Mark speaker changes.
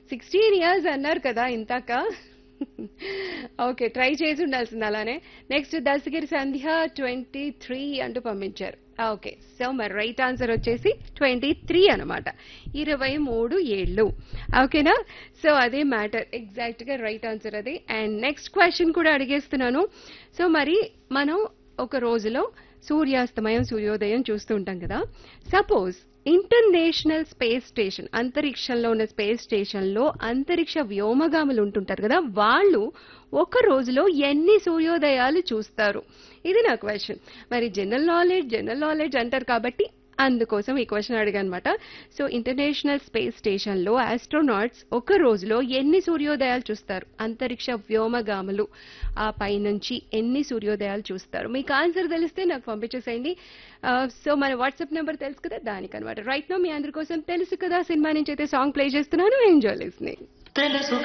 Speaker 1: sixteen years అన్నారు కదా ఇంతాక okay try చేసి ఉండాల్సింది అలానే next Dasagiri Sandhya twenty three అంటూ పంపించారు ఓకే సో మరి రైట్ ఆన్సర్ వచ్చేసి ట్వంటీ త్రీ అనమాట ఇరవై మూడు ఏళ్ళు ఓకేనా సో అదే మ్యాటర్ ఎగ్జాక్ట్ గా రైట్ ఆన్సర్ అది అండ్ నెక్స్ట్ క్వశ్చన్ కూడా అడిగేస్తున్నాను సో మరి మనం ఒక రోజులో సూర్యాస్తమయం సూర్యోదయం చూస్తూ ఉంటాం కదా సపోజ్ ఇంటర్నేషనల్ స్పేస్ స్టేషన్ అంతరిక్షంలో ఉన్న స్పేస్ స్టేషన్ లో అంతరిక్ష వ్యోమగాములు ఉంటుంటారు కదా వాళ్ళు ఒక రోజులో ఎన్ని సూర్యోదయాలు చూస్తారు ఇది నా క్వశ్చన్ మరి జనరల్ నాలెడ్జ్ జనరల్ నాలెడ్జ్ అంటారు కాబట్టి అందుకోసం ఈ క్వశ్చన్ అడిగానమాట సో ఇంటర్నేషనల్ స్పేస్ స్టేషన్ లో ఆస్ట్రోనాట్స్ ఒక రోజులో ఎన్ని సూర్యోదయాలు చూస్తారు అంతరిక్ష వ్యోమగాములు ఆ పైనుంచి ఎన్ని సూర్యోదయాలు చూస్తారు మీకు ఆన్సర్ తెలిస్తే నాకు పంపించేసేయండి ఆ, సో మన వాట్సాప్ నెంబర్ తెలుసు కదా దానికనమాట రైట్ నో మీ అందరి కోసం తెలుసు కదా సినిమా నుంచి అయితే సాంగ్ ప్లే చేస్తున్నాను ఎంజాయ్ లిస్నింగ్
Speaker 2: తెలుసు